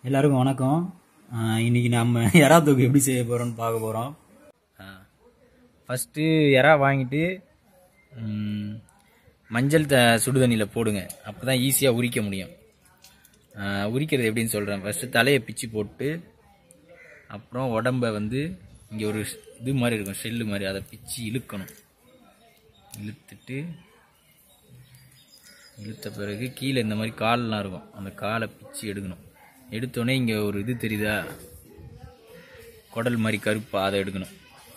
எல்லாருக்கும் வணக்கம் ஆஹ் இன்னைக்கு நம்ம எறா தொக்கு எப்படி செய்ய போகிறோம்னு பார்க்க போகிறோம் ஃபஸ்ட்டு எறா வாங்கிட்டு ம், மஞ்சள் த சுடு தண்ணியில் போடுங்க அப்போ தான் ஈஸியாக உரிக்க முடியும் ஆஹ் உரிக்கிறது எப்படின்னு சொல்கிறேன் ஃபஸ்ட்டு தலையை பிச்சு போட்டு அப்புறம் உடம்ப வந்து இங்கே ஒரு இது மாதிரி இருக்கும் ஷெல்லு மாதிரி அதை பிச்சு இழுக்கணும் இழுத்துட்டு இழுத்த பிறகு கீழே இந்த மாதிரி கால்லாம் இருக்கும் அந்த காலை பிச்சு எடுக்கணும் எடுத்தோடனே இங்கே ஒரு இது தெரியுதா குடல் மாதிரி கருப்பா அதை எடுக்கணும்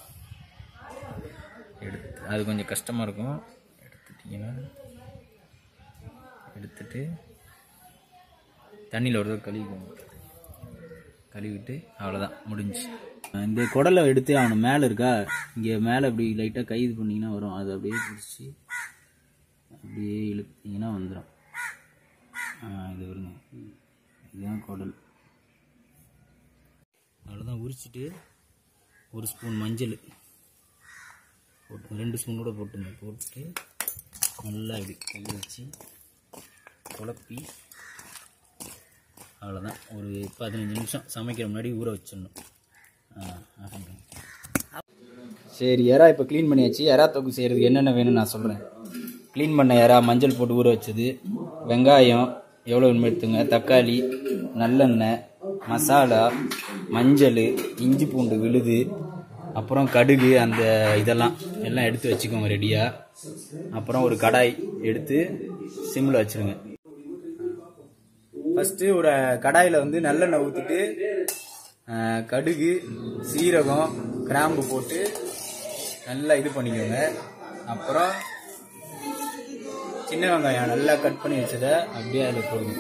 எடுத்து அது கொஞ்சம் கஷ்டமாக இருக்கும் எடுத்துட்டிங்கன்னா எடுத்துட்டு தண்ணியில் ஒரு தடவை கழுவிக்கோங்க கழுவிட்டு அவ்வளோதான் முடிஞ்சு இந்த குடலை எடுத்து அவனை மேலே இருக்கா இங்கே மேலே அப்படி லைட்டாக கை இது பண்ணிங்கன்னா வரும் அதை அப்படியே பிடிச்சி அப்படியே இழுத்தீங்கன்னா வந்துடும் இது வருங்க இதுதான் குடல் அவ்வளோதான் உரிச்சிட்டு ஒரு ஸ்பூன் மஞ்சள் போட்டு ரெண்டு ஸ்பூன் கூட போட்டுங்க போட்டு நல்லா இப்படி கை வச்சு குழப்பி அவ்வளோதான் ஒரு பதினஞ்சு நிமிஷம் சமைக்கிற முன்னாடி ஊற வச்சிடணும் ஆ, ஆஃப் பண்ணுங்க. சரி எறா இப்போ க்ளீன் பண்ணியாச்சு எறா தொக்கு செய்கிறதுக்கு என்னென்ன வேணும்னு நான் சொல்கிறேன் க்ளீன் பண்ண எறா மஞ்சள் போட்டு ஊற வச்சது வெங்காயம் எவ்வளோ வேணுமோ எடுத்துங்க தக்காளி நல்லெண்ணெய் மசாலா மஞ்சள் இஞ்சி பூண்டு விழுது அப்புறம் கடுகு அந்த இதெல்லாம் எல்லாம் எடுத்து வச்சுக்கோங்க ரெடியாக அப்புறம் ஒரு கடாய் எடுத்து சிம்மில் வச்சுருங்க ஃபஸ்ட்டு ஒரு கடாயில் வந்து நல்லெண்ணெய் ஊற்றிட்டு கடுகு சீரகம் கிராம்பு போட்டு நல்லா இது பண்ணிக்கோங்க அப்புறம் சின்ன வெங்காயம் நல்லா கட் பண்ணி வச்சதை அப்படியே அதில் போடுங்க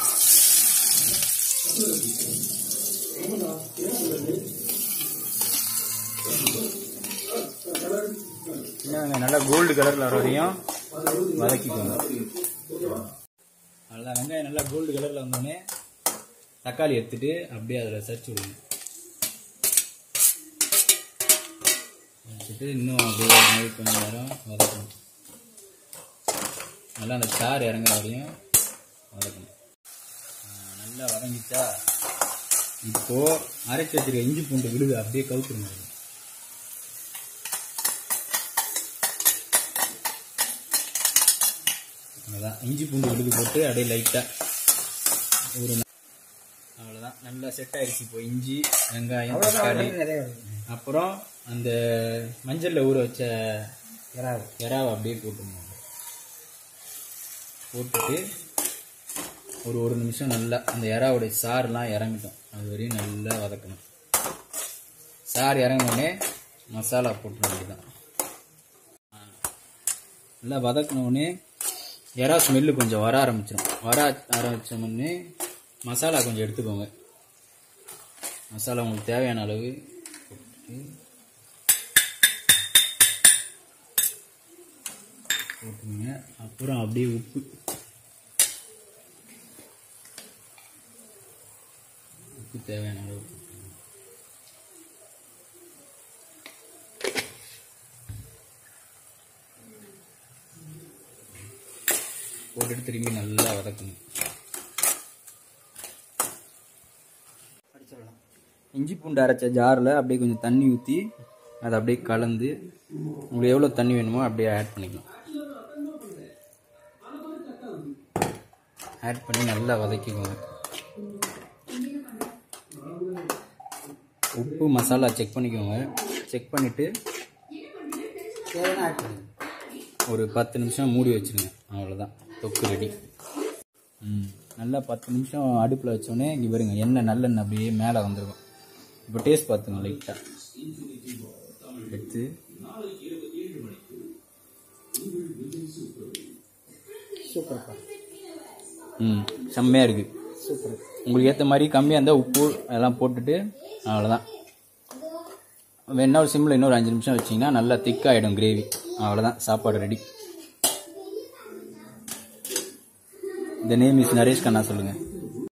சின்ன வெங்காயம் நல்லா கோல்டு கலரில் வர வரையும் வதக்கிக்கோங்க நல்லா வெங்காயம் நல்லா கோல்டு கலரில் வந்தோடனே தக்காளி எடுத்துட்டு அப்படியே அதில் சரிச்சு விடுங்க வச்சுட்டு இன்னும் அப்படியே மாதிரி கொஞ்சம் நேரம் வதக்கணும் நல்லா அந்த சாறு இறங்குற வரையும் வதக்கணும் ஆ, நல்லா வதங்கிச்சா இப்போ அரைச்சி வச்சிருக்க இஞ்சி பூண்டு விழுது அப்படியே கவுத்துருங்க அதுல. அவ்வளோதான் இஞ்சி பூண்டு விழுது போட்டு அப்படியே லைட்டாக ஒரு ந- அவ்வளோதான் நல்லா செட் ஆயிடுச்சு இப்போ இஞ்சி வெங்காயம் தக்காளி அப்புறம் அந்த மஞ்சளில் ஊற வச்ச எறாவை அப்படியே போட்டுருங்க போட்டுட்டு ஒரு ஒரு நிமிஷம் நல்லா அந்த எறாவுடைய சாறுலாம் இறங்கட்டும் அது வரையும் நல்லா வதக்கணும் சாறு இறங்கினோடனே மசாலா போட்டுற வேண்டியதான் நல்லா வதக்கினோடனே எறா ஸ்மெல்லு கொஞ்சம் வர ஆரம்பிச்சிடும் வர ஆரம்பிச்சோடனே மசாலா கொஞ்சம் எடுத்துக்கோங்க மசாலா உங்களுக்கு தேவையான அளவு போட்டுட்டு போட்டுங்க அப்புறம் அப்படியே உப்பு உப்பு தேவையான அளவு போட்டுங்க. போட்டுட்டு திரும்பி நல்லா வதக்கணும் இஞ்சி பூண்டு அரைச்ச ஜாரில் அப்படியே கொஞ்சம் தண்ணி ஊற்றி அதை அப்படியே கலந்து உங்களுக்கு எவ்வளோ தண்ணி வேணுமோ அப்படியே ஆட் பண்ணிக்கலாம் ஆட் பண்ணி நல்லா வதக்கிக்கோங்க உப்பு மசாலா செக் பண்ணிக்கோங்க செக் பண்ணிவிட்டு ஒரு பத்து நிமிஷம் மூடி வச்சிருங்க அவ்வளோதான் தொக்கு ரெடி ம் நல்லா பத்து நிமிஷம் அடுப்பில் வச்சோடனே இங்கே பாருங்க எண்ணெய் நல்லெண்ணெய் அப்படியே மேலே வந்துருக்கும் இப்போ டேஸ்ட் பார்த்துங்க லைட்டாக எடுத்து ம் செம்மையாக இருக்குது சூப்பர் உங்களுக்கு ஏற்ற மாதிரி கம்மியாக இருந்தால் உப்பு அதெல்லாம் போட்டுட்டு அவ்வளோதான் வேணா ஒரு சிம்மில் இன்னொரு அஞ்சு நிமிஷம் வச்சிங்கன்னா நல்லா திக்காகிடும் கிரேவி அவ்வளோதான் சாப்பாடு ரெடி இந்த நேம் இஸ் நரேஷ் கண்ணா சொல்லுங்கள்